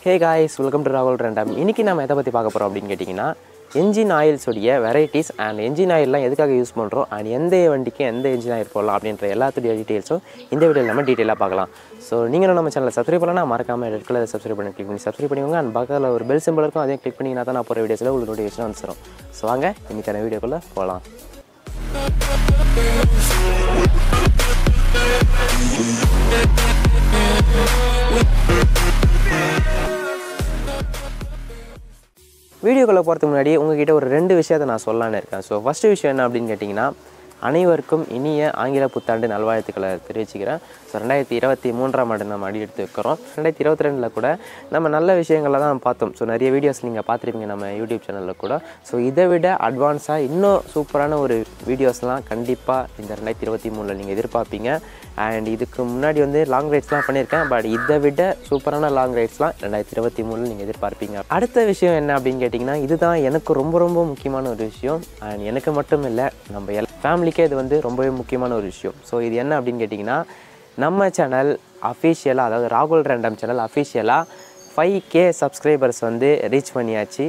hey guys welcome to ராகுல் ரெண்டாம் இன்றைக்கி நம்ம எதை பற்றி பார்க்க போகிறோம் அப்படின்னு கேட்டிங்கன்னா என்ஜின் ஆயில்ஸுடைய வெரைட்டிஸ் அண்ட் என்ஜின் ஆயில்லாம் எதுக்காக யூஸ் பண்ணுறோம் அண்ட் எந்த வண்டிக்கு எந்த என்ஜின் ஆயில் போடலாம் அப்படின்ற எல்லாத்துடைய டீட்டெயில்ஸும் இந்த வீடியோவில் நம்ம டீட்டெயிலாக பார்க்கலாம் ஸோ நீங்களும் நம்ம சேனலை சப்ஸ்கிரைப் பண்ணலாம் மறக்காமல் ரெட் கலர் சப்ஸ்கிரைப் பண்ணி கிளிக் பண்ணி சப்ஸ்கிரைப் பண்ணிக்கோங்க அண்ட் பக்கத்தில் ஒரு பெல் சிம்பிள் இருக்கும் அதையும் கிளிக் பண்ணிங்கன்னா தான் நான் போகிற வீடியோஸில் உங்களுக்கு நோட்டிஃபிகேஷன் வந்துடும் ஸோ வாங்க இன்றைக்கான வீடியோக்குள்ளே போகலாம் வீடியோக்குள்ளே போகிறதுக்கு முன்னாடி உங்ககிட்ட ஒரு ரெண்டு விஷயத்தை நான் சொல்லலான்னு இருக்கேன் ஸோ ஃபஸ்ட்டு விஷயம் என்ன அப்படின்னு கேட்டிங்கன்னா அனைவருக்கும் இனிய ஆங்கில புத்தாண்டு நல்வாழ்த்துக்களை தெரிவிச்சுக்கிறேன் ஸோ ரெண்டாயிரத்தி இருபத்தி மூன்றாம் ஆண்டு நம்ம அடி எடுத்து வைக்கிறோம் ரெண்டாயிரத்தி இருபத்தி ரெண்டில் கூட நம்ம நல்ல விஷயங்களை தான் பார்த்தோம் ஸோ நிறைய வீடியோஸ் நீங்கள் பார்த்துருப்பீங்க நம்ம யூடியூப் சேனலில் கூட ஸோ இதை விட அட்வான்ஸாக இன்னும் சூப்பரான ஒரு வீடியோஸ்லாம் கண்டிப்பாக இந்த ரெண்டாயிரத்தி இருபத்தி மூணில் நீங்கள் எதிர்பார்ப்பீங்க அண்ட் இதுக்கு முன்னாடி வந்து லாங் ரைட்ஸ்லாம் பண்ணியிருக்கேன் பட் இதை விட சூப்பரான லாங் ரைட்ஸ்லாம் ரெண்டாயிரத்தி இருபத்தி மூணில் நீங்கள் எதிர்பார்ப்பீங்க அடுத்த விஷயம் என்ன அப்படின்னு கேட்டிங்கன்னா இதுதான் எனக்கு ரொம்ப ரொம்ப முக்கியமான ஒரு விஷயம் அண்ட் எனக்கு மட்டும் இல்லை நம்ம எல் ஃபேமிலிக்கே இது வந்து ரொம்பவே முக்கியமான ஒரு விஷயம் ஸோ இது என்ன அப்படின்னு கேட்டிங்கன்னா நம்ம சேனல் அஃபிஷியலாக அதாவது ராகுல் ரேண்டம் சேனல் அஃபிஷியலாக ஃபைவ் கே சப்ஸ்கிரைபர்ஸ் வந்து ரீச் பண்ணியாச்சு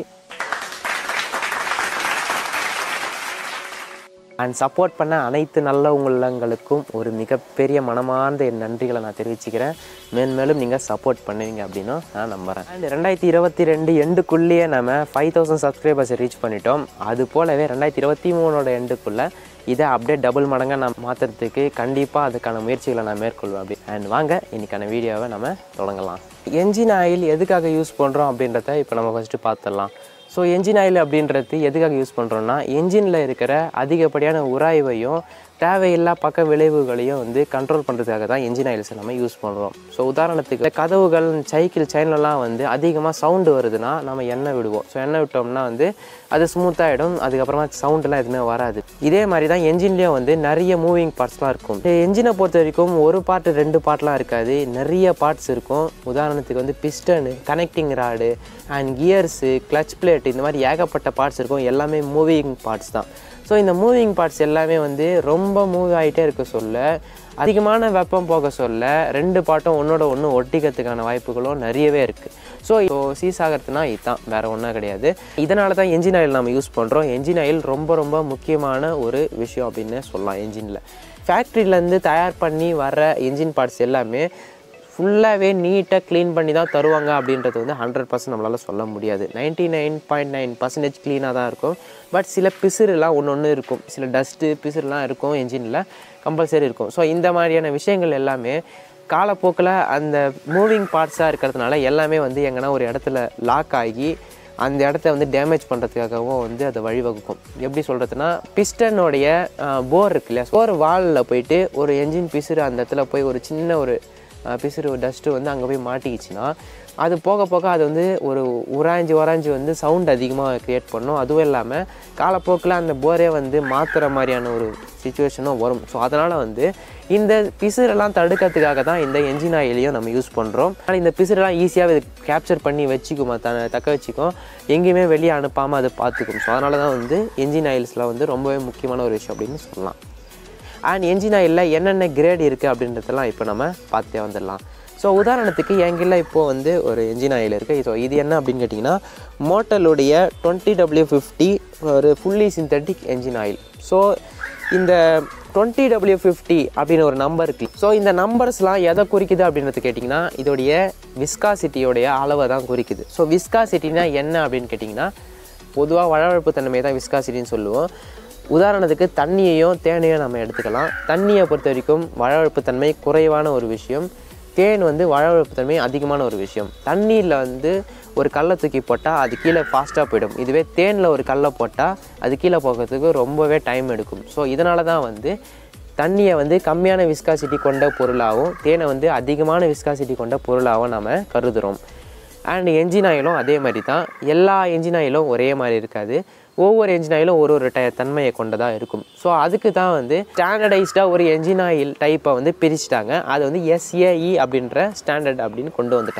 அண்ட் சப்போர்ட் பண்ண அனைத்து நல்ல உள்ளங்களுக்கும் ஒரு மிகப்பெரிய மனமார்ந்த என் நன்றிகளை நான் தெரிவிச்சுக்கிறேன் மேன்மேலும் நீங்கள் சப்போர்ட் பண்ணுவீங்க அப்படின்னு நான் நம்புகிறேன் அண்ட் ரெண்டாயிரத்தி இருபத்தி ரெண்டு எண்டுக்குள்ளேயே நம்ம ஃபைவ் தௌசண்ட் சப்ஸ்கிரைபர்ஸ் ரீச் பண்ணிட்டோம் அது போலவே ரெண்டாயிரத்தி இருபத்தி மூணோட எண்டுக்குள்ளே இதை அப்படியே டபுள் மடங்காக நான் மாற்றுறதுக்கு கண்டிப்பாக அதுக்கான முயற்சிகளை நான் மேற்கொள்வேன் அப்படி அண்ட் வாங்க இன்றைக்கான வீடியோவை நம்ம தொடங்கலாம் என்ஜின் ஆயில் எதுக்காக யூஸ் பண்ணுறோம் அப்படின்றத இப்போ நம்ம ஃபஸ்ட்டு பார்த்துடலாம் ஸோ என்ஜின் ஆயில் அப்படின்றது எதுக்காக யூஸ் பண்ணுறோன்னா என்ஜினில் இருக்கிற அதிகப்படியான உராய்வையும் தேவையில்லா பக்க விளைவுகளையும் வந்து கண்ட்ரோல் பண்ணுறதுக்காக தான் என்ஜின் ஆயில்ஸை நம்ம யூஸ் பண்ணுறோம் ஸோ உதாரணத்துக்கு கதவுகள் சைக்கிள் செயின்லலாம் வந்து அதிகமாக சவுண்டு வருதுன்னா நம்ம எண்ணெய் விடுவோம் ஸோ எண்ணெய் விட்டோம்னா வந்து அது ஸ்மூத்தாகிடும் அதுக்கப்புறமா சவுண்டெலாம் எதுவுமே வராது இதே மாதிரி தான் என்ஜின்லேயும் வந்து நிறைய மூவிங் பார்ட்ஸ்லாம் இருக்கும் என்ஜினை பொறுத்த வரைக்கும் ஒரு பார்ட் ரெண்டு பார்ட்லாம் இருக்காது நிறைய பார்ட்ஸ் இருக்கும் உதாரணத்துக்கு வந்து piston connecting rod and gears clutch plate இந்த மாதிரி ஏகப்பட்ட பார்ட்ஸ் இருக்கும் எல்லாமே மூவிங் பார்ட்ஸ் தான் ஸோ இந்த மூவிங் பார்ட்ஸ் எல்லாமே வந்து ரொம்ப மூவ் ஆகிட்டே இருக்க சொல்ல அதிகமான வெப்பம் போக சொல்ல ரெண்டு பாட்டும் ஒன்றோட ஒன்று ஒட்டிக்கிறதுக்கான வாய்ப்புகளும் நிறையவே இருக்குது ஸோ இப்போ சீஸ் ஆகிறதுனா இதுதான் வேறு ஒன்றும் கிடையாது இதனால தான் என்ஜின் ஆயில் நம்ம யூஸ் பண்ணுறோம் என்ஜின் ஆயில் ரொம்ப ரொம்ப முக்கியமான ஒரு விஷயம் அப்படின்னு சொல்லலாம் என்ஜினில் ஃபேக்ட்ரியிலேருந்து தயார் பண்ணி வர என்ஜின் பார்ட்ஸ் எல்லாமே ஃபுல்லாகவே நீட்டாக க்ளீன் பண்ணி தான் தருவாங்க அப்படின்றது வந்து ஹண்ட்ரட் பர்சன்ட் நம்மளால் சொல்ல முடியாது ninety nine point nine percentage க்ளீனாக தான் இருக்கும் பட் சில பிசுறுலாம் ஒன்று ஒன்று இருக்கும் சில டஸ்ட்டு பிசுறுலாம் இருக்கும் என்ஜினில் கம்பல்சரி இருக்கும் ஸோ இந்த மாதிரியான விஷயங்கள் எல்லாமே காலப்போக்கில் அந்த மூவிங் பார்ட்ஸாக இருக்கிறதுனால எல்லாமே வந்து எங்கன்னா ஒரு இடத்துல லாக் ஆகி அந்த இடத்த வந்து டேமேஜ் பண்ணுறதுக்காகவும் வந்து அதை வழிவகுக்கும் எப்படி சொல்கிறதுனா பிஸ்டனுடைய போர் இருக்கு இல்லையா போர் வாலில் போயிட்டு ஒரு என்ஜின் பிசுறு அந்த இடத்துல போய் ஒரு சின்ன ஒரு பிசுறு டஸ்ட்டு வந்து அங்கே போய் மாட்டிக்கிச்சுன்னா அது போக போக அது வந்து ஒரு உராய்ஞ்சி உராய்ஞ்சி வந்து சவுண்ட் அதிகமாக க்ரியேட் பண்ணும் அதுவும் இல்லாமல் காலப்போக்கில் அந்த போரே வந்து மாற்றுற மாதிரியான ஒரு சுச்சுவேஷனும் வரும் ஸோ அதனால் வந்து இந்த பிசுரெல்லாம் தடுக்கிறதுக்காக தான் இந்த என்ஜின் ஆயிலையும் நம்ம யூஸ் பண்ணுறோம் ஆனால் இந்த பிசுரெல்லாம் ஈஸியாக இது கேப்சர் பண்ணி வச்சுக்கும் த தக்க வச்சுக்கும் எங்கேயுமே வெளியே அனுப்பாமல் அது பார்த்துக்கும் ஸோ அதனால தான் வந்து என்ஜின் ஆயில்ஸில் வந்து ரொம்பவே முக்கியமான ஒரு விஷயம் அப்படின்னு சொல்லலாம் அண்ட் என்ஜின் ஆயிலில் என்னென்ன கிரேட் இருக்குது அப்படின்றதெல்லாம் இப்போ நம்ம பார்த்தே வந்துடலாம் ஸோ உதாரணத்துக்கு எங்கில் இப்போது வந்து ஒரு என்ஜின் ஆயில் இருக்குது ஸோ இது என்ன அப்படின்னு கேட்டிங்கன்னா மோட்டலுடைய டுவெண்ட்டி டபிள்யூ ஃபிஃப்டி ஒரு fully synthetic engine oil so இந்த டுவெண்ட்டி டபிள்யூ ஃபிஃப்டி அப்படின்னு ஒரு நம்பர் இருக்குது ஸோ இந்த நம்பர்ஸ்லாம் எதை குறிக்குது அப்படின்றது கேட்டிங்கன்னா இதோடைய விஸ்காசிட்டியோடைய அளவை தான் குறிக்குது ஸோ விஸ்காசிட்டினா என்ன அப்படின்னு கேட்டிங்கன்னா பொதுவாக வளவழப்பு தன்மை தான் விஸ்காசிட்டின்னு சொல்லுவோம் உதாரணத்துக்கு தண்ணியையும் தேனையும் நம்ம எடுத்துக்கலாம் தண்ணியை பொறுத்த வரைக்கும் வளவழப்பு தன்மை குறைவான ஒரு விஷயம் தேன் வந்து வளவழப்பு தன்மை அதிகமான ஒரு விஷயம் தண்ணீரில் வந்து ஒரு கல்லை தூக்கி போட்டால் அது கீழே ஃபாஸ்ட்டாக போயிடும் இதுவே தேனில் ஒரு கல்லை போட்டால் அது கீழே போகிறதுக்கு ரொம்பவே டைம் எடுக்கும் ஸோ இதனால தான் வந்து தண்ணியை வந்து கம்மியான விஸ்காசிட்டி கொண்ட பொருளாகவும் தேனை வந்து அதிகமான விஸ்காசிட்டி கொண்ட பொருளாகவும் நம்ம கருதுகிறோம் அண்ட் என்ஜின் ஆயிலும் அதே மாதிரி தான் எல்லா என்ஜின் ஆயிலும் ஒரே மாதிரி இருக்காது ஒவ்வொரு என்ஜின் ஆயிலும் ஒரு ஒரு டய தன்மையை கொண்டதாக இருக்கும் ஸோ அதுக்கு தான் வந்து ஸ்டாண்டர்டைஸ்டாக ஒரு என்ஜின் ஆயில் டைப்பை வந்து பிரிச்சுட்டாங்க அது வந்து எஸ்ஏஇ அப்படின்ற ஸ்டாண்டர்ட் அப்படின்னு கொண்டு வந்துட்டாங்க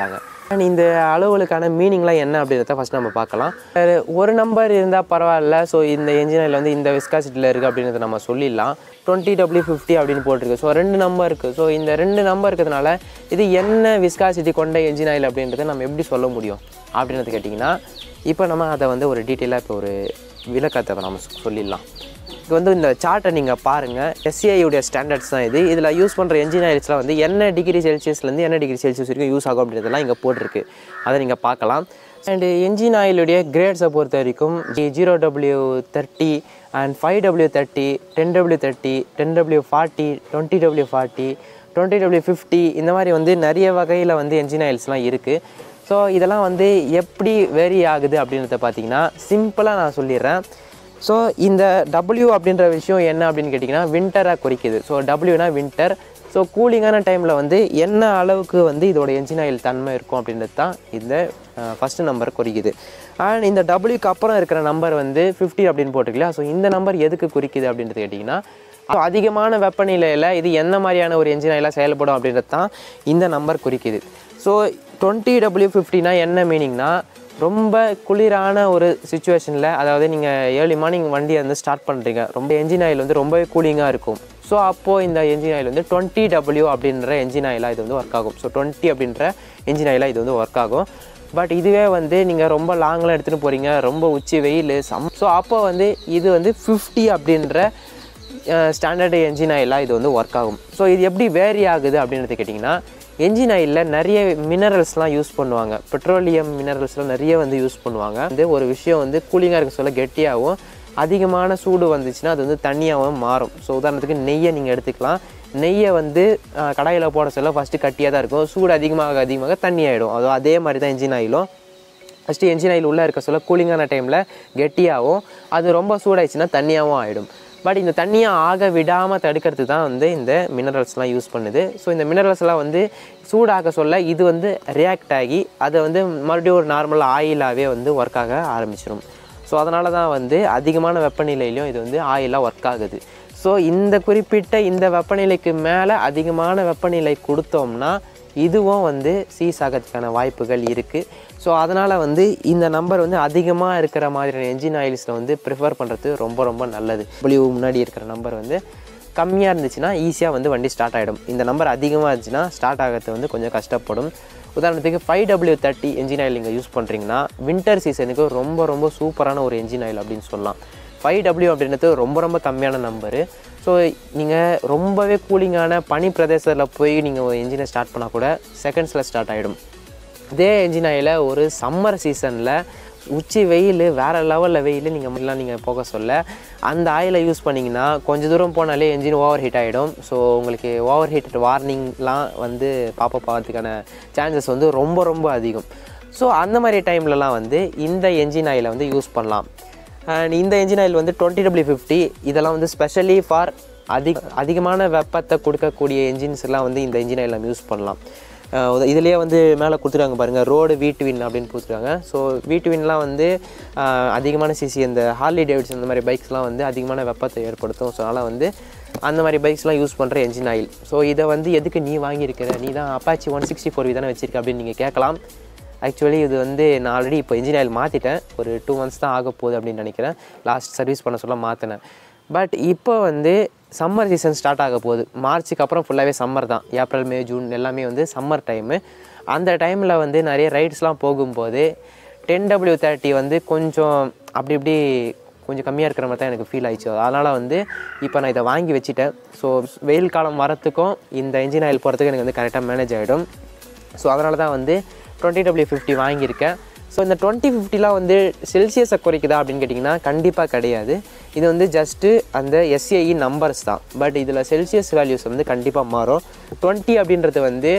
அண்ட் இந்த அளவுகளுக்கான மீனிங்லாம் என்ன அப்படின்றத ஃபஸ்ட் நம்ம பார்க்கலாம் அஹ் ஒரு நம்பர் இருந்தால் பரவாயில்ல ஸோ இந்த என்ஜின் ஆயில் வந்து இந்த விஸ்காசிட்டியில் இருக்குது அப்படின்றத நம்ம சொல்லிடலாம் டுவெண்ட்டி டபிள்யூ ஃபிஃப்டி அப்படின்னு போட்டிருக்கு ஸோ ரெண்டு நம்பர் இருக்குது ஸோ இந்த ரெண்டு நம்பர் இருக்கிறதுனால இது என்ன விஸ்காசிட்டி கொண்ட என்ஜின் ஆயில் அப்படின்றத நம்ம எப்படி சொல்ல முடியும் அப்படின்றது கேட்டிங்கன்னா இப்போ நம்ம அதை வந்து ஒரு டீட்டெயிலாக இப்போ ஒரு விளக்கத்தை நம்ம சொல்லிடலாம் இது வந்து இந்த சார்ட்டை நீங்கள் பாருங்கள் எஸ்சிஐயுடைய ஸ்டாண்டர்ட்ஸ் தான் இது இதில் யூஸ் பண்ணுற என்ஜின் ஆயில்ஸ்லாம் வந்து என்ன டிகிரி செல்சியஸ்லேருந்து என்ன டிகிரி செல்சியஸ் வரைக்கும் யூஸ் ஆகும் அப்படின்றதெல்லாம் இங்கே போட்டிருக்கு அதை நீங்கள் பார்க்கலாம் அண்டு என்ஜின் ஆயிலுடைய கிரேட்ஸை பொறுத்த வரைக்கும் zero W thirty and five W thirty ten W thirty ten W forty twenty W forty twenty W fifty இந்த மாதிரி வந்து நிறைய வகையில் வந்து என்ஜின் ஆயில்ஸ்லாம் இருக்குது ஸோ இதெல்லாம் வந்து எப்படி வேரி ஆகுது அப்படின்றத பார்த்தீங்கன்னா சிம்பிளாக நான் சொல்லிடுறேன் ஸோ இந்த W அப்படின்ற விஷயம் என்ன அப்படின்னு கேட்டிங்கன்னா வின்டரை குறிக்குது ஸோ டபிள்யூனா வின்டர் ஸோ கூலிங்கான டைமில் வந்து என்ன அளவுக்கு வந்து இதோட என்ஜின் ஆயில் தன்மை இருக்கும் அப்படின்றது தான் இந்த ஃபஸ்ட்டு நம்பர் குறிக்குது அண்ட் இந்த டபிள்யூக்கு அப்புறம் இருக்கிற நம்பர் வந்து ஃபிஃப்டி அப்படின்னு போட்டிருக்கலையா ஸோ இந்த நம்பர் எதுக்கு குறிக்குது அப்படின்றது கேட்டிங்கன்னா ஸோ அதிகமான வெப்பநிலையில் இது என்ன மாதிரியான ஒரு என்ஜின் ஆயிலாக செயல்படும் அப்படின்றது தான் இந்த நம்பர் குறிக்குது ஸோ டுவெண்ட்டி டபிள்யூ ஃபிஃப்டினா என்ன மீனிங்னா ரொம்ப குளிரான ஒரு சுச்சுவேஷனில் அதாவது நீங்கள் ஏர்லி மார்னிங் வண்டியை வந்து ஸ்டார்ட் பண்ணுறீங்க ரொம்ப என்ஜின் ஆயில் வந்து ரொம்பவே கூலிங்காக இருக்கும் ஸோ அப்போது இந்த என்ஜின் ஆயில் வந்து டுவெண்ட்டி டபிள்யூ அப்படின்ற என்ஜின் ஆயிலாக இது வந்து ஒர்க் ஆகும் ஸோ டுவெண்ட்டி அப்படின்ற என்ஜின் ஆயிலாக இது வந்து ஒர்க் ஆகும் பட் இதுவே வந்து நீங்கள் ரொம்ப லாங்கெலாம் எடுத்துகிட்டு போகிறீங்க ரொம்ப உச்சி வெயில் சம் ஸோ அப்போ வந்து இது வந்து ஃபிஃப்டி அப்படின்ற ஸ்டாண்டர்டு என்ஜின் ஆயிலாக இது வந்து ஒர்க் ஆகும் ஸோ இது எப்படி வேரி ஆகுது அப்படின்றது கேட்டிங்கன்னா என்ஜின் ஆயிலில் நிறைய மினரல்ஸ்லாம் யூஸ் பண்ணுவாங்க பெட்ரோலியம் மினரல்ஸ்லாம் நிறைய வந்து யூஸ் பண்ணுவாங்க வந்து ஒரு விஷயம் வந்து கூலிங்காக இருக்க சொல்ல கெட்டியாகவும் அதிகமான சூடு வந்துச்சுன்னா அது வந்து தண்ணியாகவும் மாறும் ஸோ உதாரணத்துக்கு நெய்யை நீங்கள் எடுத்துக்கலாம் நெய்யை வந்து கடாயில் போட சொல்ல ஃபஸ்ட்டு கட்டியாக தான் இருக்கும் சூடு அதிகமாக அதிகமாக தண்ணி ஆகிடும் அதோ அதே மாதிரி தான் என்ஜின் ஆயிலும் ஃபஸ்ட்டு என்ஜின் ஆயில் உள்ளே இருக்க சொல்ல கூலிங்கான டைமில் கெட்டியாகவும் அது ரொம்ப சூடாயிடுச்சுன்னா தண்ணியாகவும் ஆகிடும் பட் இந்த தண்ணியை ஆக விடாமல் தடுக்கிறதுக்கு தான் வந்து இந்த மினரல்ஸ்லாம் யூஸ் பண்ணுது ஸோ இந்த மினரல்ஸ்லாம் வந்து சூடாக சொல்ல இது வந்து ரியாக்ட் ஆகி அதை வந்து மறுபடியும் ஒரு நார்மல் ஆயிலாகவே வந்து ஒர்க் ஆக ஆரம்பிச்சிடும் ஸோ அதனால தான் வந்து அதிகமான வெப்பநிலையிலையும் இது வந்து ஆயிலாக ஒர்க் ஆகுது ஸோ இந்த குறிப்பிட்ட இந்த வெப்பநிலைக்கு மேலே அதிகமான வெப்பநிலை கொடுத்தோம்னா இதுவும் வந்து சீஸ் ஆகிறதுக்கான வாய்ப்புகள் இருக்குது ஸோ அதனால் வந்து இந்த நம்பர் வந்து அதிகமாக இருக்கிற மாதிரியான என்ஜின் ஆயில்ஸில் வந்து ப்ரிஃபர் பண்ணுறது ரொம்ப ரொம்ப நல்லது டபிள்யூ முன்னாடி இருக்கிற நம்பர் வந்து கம்மியாக இருந்துச்சுன்னா ஈஸியாக வந்து வண்டி ஸ்டார்ட் ஆகிடும் இந்த நம்பர் அதிகமாக இருந்துச்சுன்னா ஸ்டார்ட் ஆகிறது வந்து கொஞ்சம் கஷ்டப்படும் உதாரணத்துக்கு five W thirty engine oil நீங்கள் யூஸ் பண்ணுறீங்கன்னா வின்டர் சீசனுக்கு ரொம்ப ரொம்ப சூப்பரான ஒரு என்ஜின் ஆயில் அப்படின்னு சொல்லலாம் ஃபைவ் டபிள்யூ அப்படின்றது ரொம்ப ரொம்ப கம்மியான நம்பரு ஸோ நீங்கள் ரொம்பவே கூலிங்கான பனி பிரதேசத்தில் போய் நீங்கள் ஒரு என்ஜினை ஸ்டார்ட் பண்ணால் கூட செகண்ட்ஸில் ஸ்டார்ட் ஆகிடும் இதே என்ஜின் ஆயில் ஒரு சம்மர் சீசனில் உச்சி வெயில் வேறு லெவலில் வெயில் நீங்கள் முன்னெலாம் நீங்கள் போக சொல்ல அந்த ஆயிலை யூஸ் பண்ணிங்கன்னா கொஞ்சம் தூரம் போனாலே என்ஜின் ஓவர் ஹீட் ஆகிடும் ஸோ உங்களுக்கு ஓவர் ஹீட் வார்னிங்லாம் வந்து பாப்பா பார்க்கறதுக்கான சான்சஸ் வந்து ரொம்ப ரொம்ப அதிகம் ஸோ அந்த மாதிரி டைம்லலாம் வந்து இந்த என்ஜின் ஆயிலை வந்து யூஸ் பண்ணலாம் அண்ட் இந்த என்ஜின் ஆயில் வந்து டுவெண்ட்டி டபிள்யூ ஃபிஃப்டி இதெல்லாம் வந்து ஸ்பெஷலி ஃபார் அதிக அதிகமான வெப்பத்தை கொடுக்கக்கூடிய என்ஜின்ஸ் எல்லாம் வந்து இந்த என்ஜின் ஆயில் நம்ம யூஸ் பண்ணலாம் அஹ் உத- இதுலயே வந்து மேலே கொடுத்துருக்காங்க பாருங்கள் ரோடு வீட்டுவின் அப்படின்னு கொடுத்துருக்காங்க ஸோ வீட்டுவின்லாம் வந்து அஹ், அதிகமான சிசி இந்த ஹார்லி டேவிட்ஸ் இந்த மாதிரி பைக்ஸ்லாம் வந்து அதிகமான வெப்பத்தை ஏற்படுத்தும் ஸோ அதனால் வந்து அந்த மாதிரி பைக்ஸ்லாம் யூஸ் பண்ணுற என்ஜின் ஆயில் ஸோ இதை வந்து எதுக்கு நீ வாங்கியிருக்கிற நீ தான் அப்பாச்சி ஒன் சிக்ஸ்டி ஃபோர் தானே வச்சிருக்க அப்படின்னு நீங்கள் கேட்கலாம் ஆக்சுவலி இது வந்து நான் ஆல்ரெடி இப்போ இன்ஜின் ஆயில் மாற்றிட்டேன் ஒரு டூ மந்த்ஸ் தான் ஆக போகுது அப்படின்னு நினைக்கிறேன் லாஸ்ட் சர்வீஸ் பண்ண சொல்ல மாற்றினேன் பட் இப்போ வந்து சம்மர் சீசன் ஸ்டார்ட் ஆக போகுது மார்ச்சுக்கு அப்புறம் ஃபுல்லாகவே சம்மர் தான் ஏப்ரல் மே ஜூன் எல்லாமே வந்து சம்மர் டைமு அந்த டைமில் வந்து நிறைய ரைட்ஸ்லாம் போகும்போது டென் டபிள்யூ தேர்ட்டி வந்து கொஞ்சம் அப்படி இப்படி கொஞ்சம் கம்மியாக இருக்கிற மாதிரி தான் எனக்கு ஃபீல் ஆயிடுச்சு அதனால் வந்து இப்போ நான் இதை வாங்கி வச்சுட்டேன் ஸோ வெயில் காலம் வரத்துக்கும் இந்த இன்ஜின் ஆயில் போகிறதுக்கு எனக்கு வந்து கரெக்டாக மேனேஜ் ஆகிடும் ஸோ அதனால தான் வந்து டுவெண்ட்டி டபிள்யூ ஃபிஃப்டி வாங்கியிருக்கேன் ஸோ இந்த டுவெண்ட்டி ஃபிஃப்டிலாம் வந்து செல்சியஸை குறைக்குதா அப்படின்னு கேட்டிங்கன்னா கண்டிப்பாக கிடையாது இது வந்து ஜஸ்ட்டு அந்த எஸ்ஏஇ நம்பர்ஸ் தான் பட் இதில் செல்சியஸ் வேல்யூஸ் வந்து கண்டிப்பாக மாறும் டுவெண்ட்டி அப்படின்றது வந்து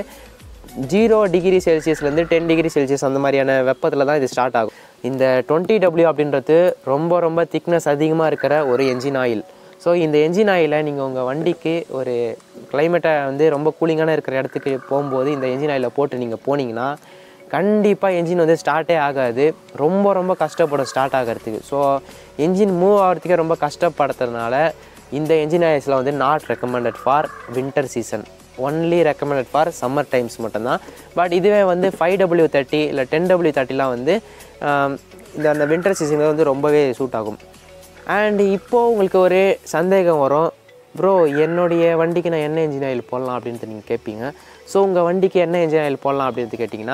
ஜீரோ டிகிரி செல்சியஸ்லேருந்து டென் டிகிரி செல்சியஸ் அந்த மாதிரியான வெப்பத்தில் தான் இது ஸ்டார்ட் ஆகும் இந்த டுவெண்ட்டி டபிள்யூ அப்படின்றது ரொம்ப ரொம்ப திக்னஸ் அதிகமாக இருக்கிற ஒரு என்ஜின் ஆயில் ஸோ இந்த என்ஜின் ஆயிலை நீங்கள் உங்கள் வண்டிக்கு ஒரு கிளைமேட்டை வந்து ரொம்ப கூலிங்கான இருக்கிற இடத்துக்கு போகும்போது இந்த என்ஜின் ஆயிலை போட்டு நீங்கள் போனீங்கன்னா கண்டிப்பாக என்ஜின் வந்து ஸ்டார்ட்டே ஆகாது ரொம்ப ரொம்ப கஷ்டப்படும் ஸ்டார்ட் ஆகிறதுக்கு ஸோ என்ஜின் மூவ் ஆகிறதுக்கே ரொம்ப கஷ்டப்படுறதுனால இந்த என்ஜின் ஆயில்ஸ்லாம் வந்து not recommended for winter season only recommended for summer times மட்டும்தான் பட் இதுவே வந்து ஃபைவ் டபிள்யூ தேர்ட்டி இல்லை டென் டபிள்யூ தேர்ட்டிலாம் வந்து ஆம், இந்த அந்த வின்டர் சீசனில் வந்து ரொம்பவே சூட் ஆகும் அண்ட் இப்போது உங்களுக்கு ஒரு சந்தேகம் வரும் ப்ரோ என்னுடைய வண்டிக்கு நான் என்ன இன்ஜின் ஆயில் போடலாம் அப்படின்ட்டு நீங்கள் கேட்பீங்க ஸோ உங்கள் வண்டிக்கு என்ன இன்ஜின் ஆயில் போடலாம் அப்படின்ட்டு கேட்டிங்கன்னா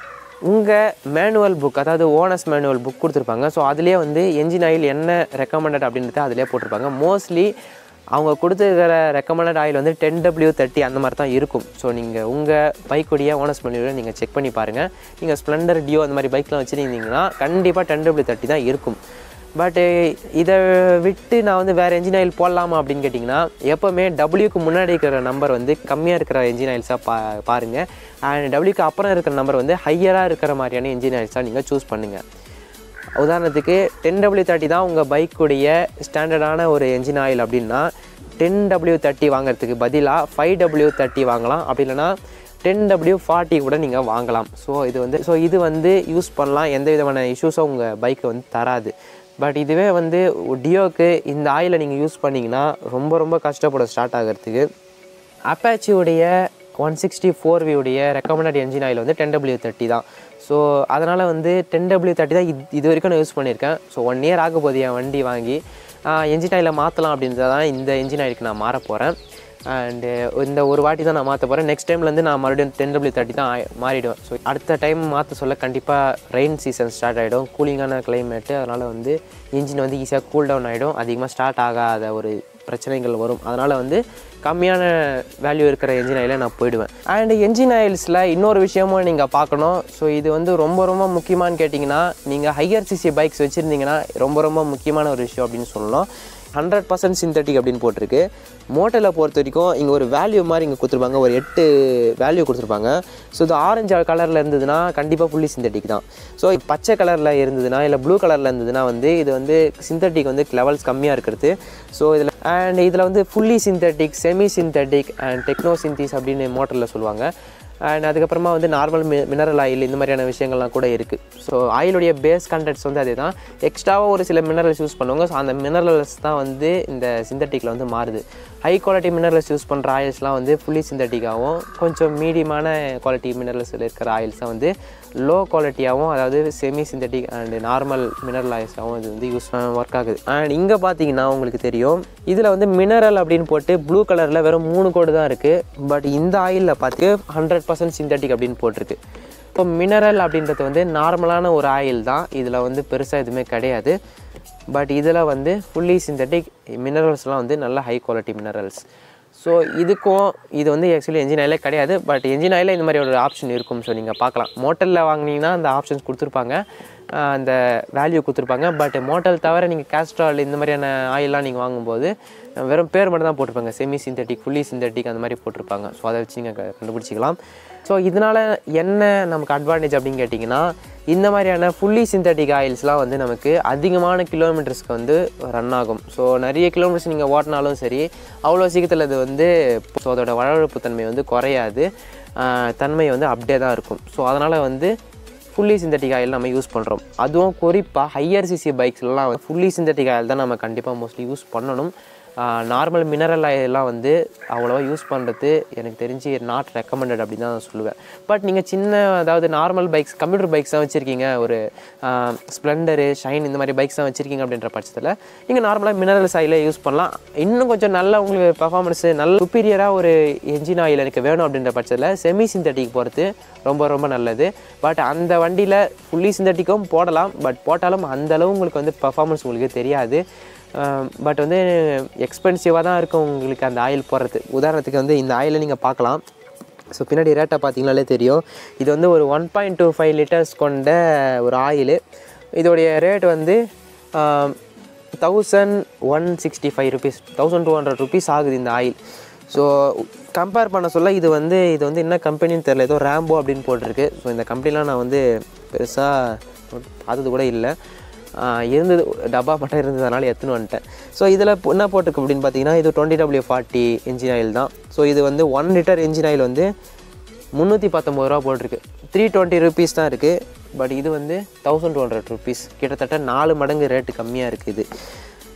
உங்கள் மேனுவல் புக் அதாவது ஓனர்ஸ் மேனுவல் புக் கொடுத்துருப்பாங்க ஸோ அதுலேயே வந்து என்ஜின் ஆயில் என்ன ரெக்கமெண்டட் அப்படின்றத அதிலே போட்டிருப்பாங்க மோஸ்ட்லி அவங்க கொடுத்துருக்கிற ரெக்கமெண்டட் ஆயில் வந்து டென் டபிள்யூ தேர்ட்டி அந்த மாதிரி தான் இருக்கும் ஸோ நீங்கள் உங்கள் பைக்குடைய ஓனர்ஸ் மேனுவலை நீங்கள் செக் பண்ணி பாருங்கள் நீங்கள் ஸ்ப்ளெண்டர் டியோ அந்த மாதிரி பைக்லாம் வச்சுருந்தீங்கன்னா கண்டிப்பாக டென் டபிள்யூ தேர்ட்டி தான் இருக்கும் பட்டு இதை விட்டு நான் வந்து வேறு என்ஜின் ஆயில் போடலாமா அப்படின்னு கேட்டிங்கன்னா எப்போவுமே டபிள்யூக்கு முன்னாடி இருக்கிற நம்பர் வந்து கம்மியாக இருக்கிற என்ஜின் ஆயில்ஸாக பா பாருங்கள் அண்ட் டபிள்யூக்கு அப்புறம் இருக்கிற நம்பர் வந்து ஹையராக இருக்கிற மாதிரியான என்ஜின் ஆயில்ஸாக நீங்கள் சூஸ் பண்ணுங்கள் உதாரணத்துக்கு டென் டபிள்யூ தேர்ட்டி தான் உங்கள் பைக்குடைய ஸ்டாண்டர்டான ஒரு என்ஜின் ஆயில் அப்படின்னா டென் டபிள்யூ தேர்ட்டி வாங்குறதுக்கு பதிலாக ஃபைவ் டபிள்யூ தேர்ட்டி வாங்கலாம் அப்படி இல்லைன்னா டென் டபிள்யூ ஃபார்ட்டி கூட நீங்கள் வாங்கலாம் ஸோ இது வந்து ஸோ இது வந்து யூஸ் பண்ணலாம் எந்த விதமான இஷ்யூஸும் உங்கள் பைக்கு வந்து தராது பட் இதுவே வந்து டியோக்கு இந்த ஆயிலை நீங்கள் யூஸ் பண்ணிங்கன்னா ரொம்ப ரொம்ப கஷ்டப்படும் ஸ்டார்ட் ஆகிறதுக்கு அப்பாச்சியுடைய ஒன் சிக்ஸ்டி ஃபோர் வியுடைய ரெக்கமெண்டட் என்ஜின் ஆயில் வந்து டென் டபிள்யூ தேர்ட்டி தான் ஸோ அதனால் வந்து டென் டபிள்யூ தேர்ட்டி தான் இது இது வரைக்கும் நான் யூஸ் பண்ணியிருக்கேன் ஸோ ஒன் இயர் ஆக போகுது என் வண்டி வாங்கி என்ஜின் ஆயிலை மாற்றலாம் அப்படின்றத தான் இந்த என்ஜின் ஆயிலுக்கு நான் மாற போகிறேன் அண்டு இந்த ஒரு வாட்டி தான் நான் மாற்ற போகிறேன் நெக்ஸ்ட் டைம்லேருந்து நான் மறுபடியும் டென் டபிள்யூ தேர்ட்டி தான் ஆயி- மாறிடுவேன் ஸோ அடுத்த டைம் மாற்ற சொல்ல கண்டிப்பாக ரெயின் சீசன் ஸ்டார்ட் ஆகிடும் கூலிங்கான கிளைமேட்டு அதனால் வந்து இன்ஜின் வந்து ஈஸியாக கூல் டவுன் ஆகிடும் அதிகமாக ஸ்டார்ட் ஆகாத ஒரு பிரச்சனைகள் வரும் அதனால் வந்து கம்மியான வேல்யூ இருக்கிற என்ஜின் ஆயிலே நான் போயிடுவேன் அண்ட் என்ஜின் ஆயில்ஸில் இன்னொரு விஷயமும் நீங்கள் பார்க்கணும் ஸோ இது வந்து ரொம்ப ரொம்ப முக்கியமானு கேட்டிங்கன்னா நீங்கள் ஹையர் சிசி பைக்ஸ் வச்சுருந்தீங்கன்னா ரொம்ப ரொம்ப முக்கியமான ஒரு விஷயம் அப்படின்னு சொல்லணும் ஹண்ட்ரட் பர்சன்ட் சிந்தட்டிக் அப்படின்னு போட்டிருக்கு மோட்டரில் பொறுத்த வரைக்கும் இங்கே ஒரு வேல்யூ மாதிரி இங்கே கொடுத்துருப்பாங்க ஒரு எட்டு வேல்யூ கொடுத்துருப்பாங்க ஸோ இது ஆரஞ்சு கலரில் இருந்ததுன்னா கண்டிப்பாக ஃபுல்லி சிந்தட்டிக் தான் ஸோ பச்சை கலரில் இருந்ததுன்னா இல்லை ப்ளூ கலரில் இருந்ததுன்னா வந்து இது வந்து சிந்தட்டிக் வந்து லெவல்ஸ் கம்மியாக இருக்கிறது ஸோ இதில் அண்ட் இதில் வந்து fully synthetic semi synthetic and techno synthesis அப்படின்னு மோட்டரில் சொல்லுவாங்க அண்ட் அதுக்கப்புறமா வந்து நார்மல் மி மினரல் ஆயில் இந்த மாதிரியான விஷயங்கள்லாம் கூட இருக்குது ஸோ ஆயிலுடைய பேஸ் கண்டென்ட்ஸ் வந்து அதே தான் எக்ஸ்ட்ராவாக ஒரு சில மினரல்ஸ் யூஸ் பண்ணுவாங்க ஸோ அந்த மினரல்ஸ் தான் வந்து இந்த சிந்தட்டிக்கில் வந்து மாறுது ஹை குவாலிட்டி மினரல்ஸ் யூஸ் பண்ணுற ஆயில்ஸ்லாம் வந்து ஃபுல்லி சிந்தட்டிக்காகவும் கொஞ்சம் மீடியமான குவாலிட்டி மினரல்ஸில் இருக்கிற ஆயில்ஸ் தான் வந்து லோ குவாலிட்டியாகவும் அதாவது semi synthetic and normal mineral ஆயில்ஸாகவும் இது வந்து யூஸ் ஒர்க் ஆகுது அண்ட் இங்கே பார்த்தீங்கன்னா உங்களுக்கு தெரியும் இதில் வந்து மினரல் அப்படின்னு போட்டு ப்ளூ கலரில் வெறும் மூணு கோடு தான் இருக்குது பட் இந்த ஆயிலில் பார்த்து ஹண்ட்ரட் பர்சன்ட் சிந்தட்டிக் அப்படின்னு போட்டிருக்கு இப்போ மினரல் அப்படின்றது வந்து நார்மலான ஒரு ஆயில் தான் இதில் வந்து பெருசாக எதுவுமே கிடையாது பட் இதில் வந்து ஃபுல்லி சிந்தட்டிக் மினரல்ஸ்லாம் வந்து நல்ல ஹை குவாலிட்டி மினரல்ஸ் ஸோ இதுக்கும் இது வந்து ஆக்சுவலி என்ஜின் ஆயிலே கிடையாது பட் என்ஜின் ஆயிலில் இந்த மாதிரி ஒரு ஆப்ஷன் இருக்கும் ஸோ நீங்கள் பார்க்கலாம் மோட்டரில் வாங்குனீங்கன்னா அந்த ஆப்ஷன்ஸ் கொடுத்துருப்பாங்க ஆஹ் அந்த வேல்யூ கொடுத்துருப்பாங்க பட் மோட்டல் தவிர நீங்கள் கேஸ்ட்ரால் இந்த மாதிரியான ஆயிலெலாம் நீங்கள் வாங்கும்போது அஹ் வெறும் பேர் மட்டும் தான் போட்டிருப்பாங்க செமி சிந்தட்டிக் ஃபுல்லி சிந்தட்டிக் அந்த மாதிரி போட்டிருப்பாங்க ஸோ அதை வச்சு நீங்கள் க- கண்டுபிடிச்சிக்கலாம் ஸோ இதனால் என்ன நமக்கு அட்வான்டேஜ் அப்படின்னு கேட்டிங்கன்னா இந்த மாதிரியான ஃபுல்லி சிந்தட்டிக் ஆயில்ஸ்லாம் வந்து நமக்கு அதிகமான கிலோமீட்டர்ஸ்க்கு வந்து ரன் ஆகும் ஸோ நிறைய கிலோமீட்டர்ஸ் நீங்கள் ஓட்டினாலும் சரி அவ்வளோ சீக்கிரத்தில் இது வந்து ஸோ அதோட வளவழப்பு தன்மை வந்து குறையாது ஆஹ் தன்மை வந்து அப்படியே தான் இருக்கும் ஸோ அதனால் வந்து ஃபுல்லி சிந்தட்டிக் ஆயில் நம்ம யூஸ் பண்ணுறோம் அதுவும் குறிப்பாக ஹையர் சிசி பைக்ஸ்லாம் ஃபுல்லி சிந்தட்டிக் ஆயில் தான் நம்ம கண்டிப்பாக மோஸ்ட்லி யூஸ் பண்ணணும் நார்மல் மினரல் ஆயிலெலாம் வந்து அவ்வளோவா யூஸ் பண்ணுறது எனக்கு தெரிஞ்சு நாட் ரெக்கமெண்டட் அப்படின்னு தான் நான் சொல்லுவேன் பட் நீங்கள் சின்ன அதாவது நார்மல் பைக்ஸ் கம்ப்யூட்டர் பைக்ஸ் தான் வச்சுருக்கீங்க ஒரு ஸ்ப்ளெண்டரு ஷைன் இந்த மாதிரி பைக்ஸ் தான் வச்சுருக்கீங்க அப்படின்ற பட்சத்தில் நீங்கள் நார்மலாக மினரல்ஸ் ஆயிலே யூஸ் பண்ணலாம் இன்னும் கொஞ்சம் நல்ல உங்களுக்கு பர்ஃபார்மன்ஸு நல்ல சுப்பீரியராக ஒரு என்ஜின் ஆயில் எனக்கு வேணும் அப்படின்ற பட்சத்தில் செமி சிந்தட்டிக் போகிறது ரொம்ப ரொம்ப நல்லது பட் அந்த வண்டியில் ஃபுல்லி சிந்தட்டிக்கும் போடலாம் பட் போட்டாலும் அந்த அளவு உங்களுக்கு வந்து பர்ஃபார்மன்ஸ் உங்களுக்கு தெரியாது பட் வந்து எக்ஸ்பென்சிவாக தான் இருக்கும் உங்களுக்கு அந்த ஆயில் போடுறது உதாரணத்துக்கு வந்து இந்த ஆயிலை நீங்கள் பார்க்கலாம் ஸோ பின்னாடி ரேட்டை பார்த்தீங்கனாலே தெரியும் இது வந்து ஒரு one point two five litres கொண்ட ஒரு ஆயில் இதோடைய ரேட் வந்து thousand one sixty five rupees thousand two hundred rupees ஆகுது இந்த ஆயில் ஸோ கம்பேர் பண்ண சொல்ல இது வந்து இது வந்து என்ன கம்பெனின்னு தெரில ஏதோ ரேம்போ அப்படின்னு போட்டிருக்கு ஸோ இந்த கம்பெனிலாம் நான் வந்து பெருசாக பார்த்தது கூட இல்லை ஆஹ் இருந்தது டப்பா மட்டும் இருந்ததுனால எடுத்துன்னு வந்துட்டேன் ஸோ இதில் என்ன போட்டிருக்கு அப்படின்னு பார்த்தீங்கன்னா இது twenty W forty engine oil தான் ஸோ இது வந்து ஒன் லிட்டர் இன்ஜின் ஆயில் வந்து முந்நூற்றி பத்தொம்பது ரூபா போட்டிருக்கு த்ரீ டுவெண்ட்டி ருபீஸ் தான் இருக்குது பட் இது வந்து தௌசண்ட் டூ ஹண்ட்ரட் ருபீஸ் கிட்டத்தட்ட நாலு மடங்கு ரேட்டு கம்மியாக இருக்குது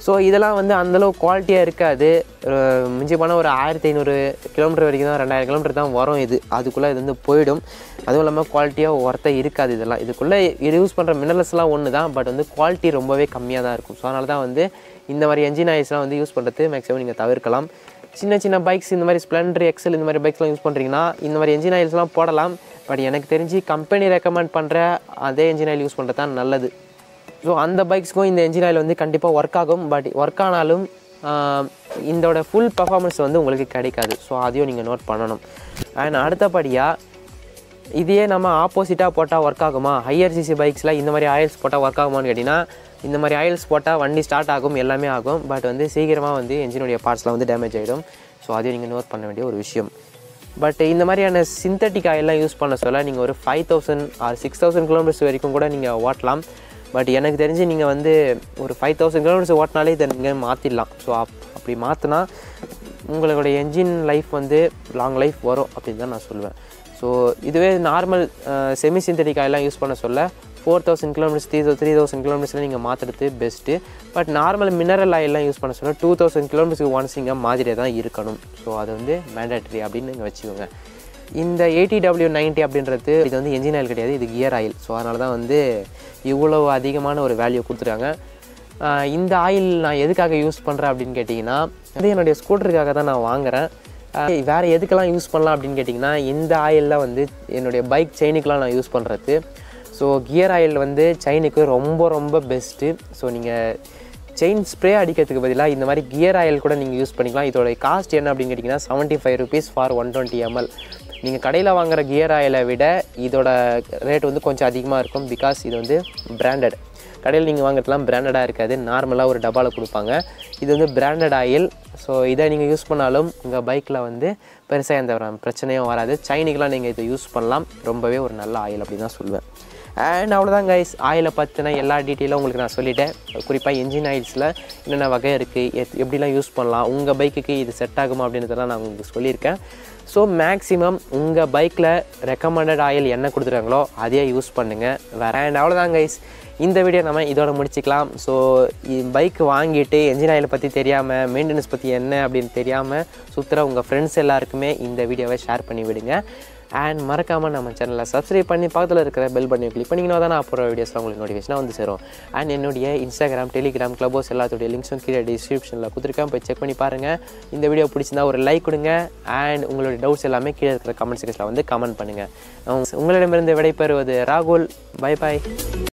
ஸோ இதெல்லாம் வந்து அந்தளவு குவாலிட்டியாக இருக்காது அஹ் மிஞ்சி போனால் ஒரு ஆயிரத்தி ஐநூறு கிலோமீட்டர் வரைக்கும் தான் ரெண்டாயிரம் கிலோமீட்டர் தான் வரும் இது அதுக்குள்ளே இது வந்து போயிடும் அதுவும் இல்லாமல் குவாலிட்டியாக ஒர்த்தாக இருக்காது இதெல்லாம் இதுக்குள்ளே இது யூஸ் பண்ணுற மினரல்ஸ்லாம் ஒன்று தான் பட் வந்து குவாலிட்டி ரொம்பவே கம்மியாக தான் இருக்கும் ஸோ அதனால தான் வந்து இந்த மாதிரி என்ஜின் ஆயில்ஸ்லாம் வந்து யூஸ் பண்ணுறது மேக்ஸிமம் நீங்கள் தவிர்க்கலாம் சின்ன சின்ன பைக்ஸ் இந்த மாதிரி ஸ்ப்ளெண்டர் எக்ஸல் இந்த மாதிரி பைக்ஸ்லாம் யூஸ் பண்ணுறீங்கன்னா இந்த மாதிரி என்ஜின் ஆயில்ஸ்லாம் போடலாம் பட் எனக்கு தெரிஞ்சு கம்பெனி ரெக்கமெண்ட் பண்ணுற அதே என்ஜின் ஆயில் யூஸ் பண்ணுறது தான் நல்லது ஸோ அந்த பைக்ஸ்க்கும் இந்த என்ஜின் ஆயில் வந்து கண்டிப்பாக ஒர்க் ஆகும் பட் ஒர்க் ஆனாலும் ஆஹ், இதோட ஃபுல் பர்ஃபார்மன்ஸ் வந்து உங்களுக்கு கிடைக்காது ஸோ அதையும் நீங்கள் நோட் பண்ணணும் அண்ட் அடுத்தபடியாக இதையே நம்ம ஆப்போசிட்டாக போட்டால் ஒர்க் ஆகுமா ஹையர் சிசி பைக்ஸில் இந்த மாதிரி ஆயில்ஸ் போட்டால் ஒர்க் ஆகுமான்னு கேட்டிங்கன்னா இந்த மாதிரி ஆயில்ஸ் போட்டால் வண்டி ஸ்டார்ட் ஆகும் எல்லாமே ஆகும் பட் வந்து சீக்கிரமாக வந்து என்ஜினுடைய பார்ட்ஸ்லாம் வந்து டேமேஜ் ஆகிடும் ஸோ அதையும் நீங்கள் நோட் பண்ண வேண்டிய ஒரு விஷயம் பட் இந்த மாதிரியான சிந்தட்டிக் ஆயிலெலாம் யூஸ் பண்ண சொல்ல நீங்கள் ஒரு five thousand or six thousand kilometres வரைக்கும் கூட நீங்கள் ஓட்டலாம் பட் எனக்கு தெரிஞ்சு நீங்கள் வந்து ஒரு ஃபைவ் தௌசண்ட் கிலோமீட்டர்ஸ் ஓட்டினாலே இதை நீங்கள் மாற்றிடலாம் ஸோ அப் அப்படி மாற்றினா உங்களுடைய என்ஜின் லைஃப் வந்து லாங் லைஃப் வரும் அப்படின்னு தான் நான் சொல்லுவேன் ஸோ இதுவே நார்மல் செமி சிந்தட்டிக் ஆயிலாம் யூஸ் பண்ண சொல்ல four thousand kilometres three three thousand கிலோமீட்டர்ஸில் நீங்கள் மாற்றுறது பெஸ்ட்டு பட் நார்மல் மினரல் ஆயிலெலாம் யூஸ் பண்ண சொல்ல டூ தௌசண்ட் கிலோமீட்டர்ஸ்க்கு ஒன்ஸ் நீங்கள் மாதிரியே தான் இருக்கணும் ஸோ அது வந்து மேண்டேட்ரி அப்படின்னு நீங்கள் வச்சுக்கோங்க இந்த எயிட்டி டபிள்யூ நைன்ட்டி அப்படின்றது இது வந்து என்ஜின் ஆயில் கிடையாது இது கியர் ஆயில் ஸோ அதனால தான் வந்து இவ்வளோ அதிகமான ஒரு வேல்யூ கொடுத்துருக்காங்க ஆஹ் இந்த ஆயில் நான் எதுக்காக யூஸ் பண்ணுறேன் அப்படின்னு கேட்டிங்கன்னா இது என்னுடைய ஸ்கூட்டருக்காக தான் நான் வாங்குறேன் ஆஹ் வேறு எதுக்கெல்லாம் யூஸ் பண்ணலாம் அப்படின்னு கேட்டிங்கன்னா இந்த ஆயிலில் வந்து என்னுடைய பைக் செயினுக்கெலாம் நான் யூஸ் பண்ணுறது ஸோ கியர் ஆயில் வந்து செயினுக்கு ரொம்ப ரொம்ப பெஸ்ட்டு ஸோ நீங்கள் செயின் ஸ்ப்ரே அடிக்கிறதுக்கு பதிலாக இந்த மாதிரி கியர் ஆயில் கூட நீங்கள் யூஸ் பண்ணிக்கலாம் இதோட காஸ்ட் என்ன அப்படின்னு கேட்டிங்கன்னா seventy five rupees for one twenty ML நீங்கள் கடையில் வாங்குற கியர் ஆயிலை விட இதோட ரேட் வந்து கொஞ்சம் அதிகமாக இருக்கும் பிகாஸ் இது வந்து பிராண்டட் கடையில் நீங்கள் வாங்குறதுலாம் பிராண்டடாக இருக்காது நார்மலாக ஒரு டப்பாவில் கொடுப்பாங்க இது வந்து பிராண்டட் ஆயில் ஸோ இதை நீங்கள் யூஸ் பண்ணாலும் உங்கள் பைக்கில் வந்து பெருசாக எந்த ஒரு பிரச்சனையும் வராது சைனிக்கெலாம் நீங்கள் இதை யூஸ் பண்ணலாம் ரொம்பவே ஒரு நல்ல ஆயில் அப்படி தான் சொல்லுவேன் அண்ட் அவ்வளோதான் கைஸ் ஆயிலை பற்றின எல்லா டீட்டெயிலும் உங்களுக்கு நான் சொல்லிட்டேன் குறிப்பாக என்ஜின் ஆயில்ஸில் என்னென்ன வகை இருக்குது எத் எப்படிலாம் யூஸ் பண்ணலாம் உங்கள் பைக்குக்கு இது செட் ஆகுமா அப்படின்றதெல்லாம் நான் உங்களுக்கு சொல்லியிருக்கேன் ஸோ மேக்ஸிமம் உங்கள் பைக்கில் ரெக்கமெண்டட் ஆயில் என்ன கொடுத்துருக்காங்களோ அதையே யூஸ் பண்ணுங்கள் வேறு அண்ட் அவ்வளோதான் கைஸ் இந்த வீடியோ நம்ம இதோட முடிச்சுக்கலாம் ஸோ பைக் வாங்கிட்டு என்ஜின் ஆயில் பற்றி தெரியாமல் மெயின்டெனன்ஸ் பற்றி என்ன அப்படின்னு தெரியாமல் சுற்றுற உங்கள் ஃப்ரெண்ட்ஸ் எல்லாருக்குமே இந்த வீடியோவை ஷேர் பண்ணி விடுங்க அண்ட் மறக்காமல் நம்ம சேனலை சப்ஸ்கிரைப் பண்ணி பக்கத்தில் இருக்கிற பெல் பட்டனை கிளிக் பண்ணிங்கன்னா தான் நான் அப்புறம் வீடியோஸ்லாம் உங்களுக்கு நோட்டிஃபிகேஷனாக வந்து சேரும் அண்ட் என்னுடைய இன்ஸ்டாகிராம் டெலிகிராம் க்ளப்போஸ் எல்லாத்துடைய லிங்க்ஸும் கீழே டிஸ்கிரிப்ஷனில் கொடுத்துருக்கேன் போய் செக் பண்ணி பாருங்கள் இந்த வீடியோ பிடிச்சிருந்தா ஒரு லைக் கொடுங்க அண்ட் உங்களுடைய டவுட்ஸ் எல்லாமே கீழே இருக்கிற கமெண்ட் செக்ஷனில் வந்து கமெண்ட் பண்ணுங்கள் உங்களிடமிருந்து விடைபெறுவது ராகுல் பை பாய்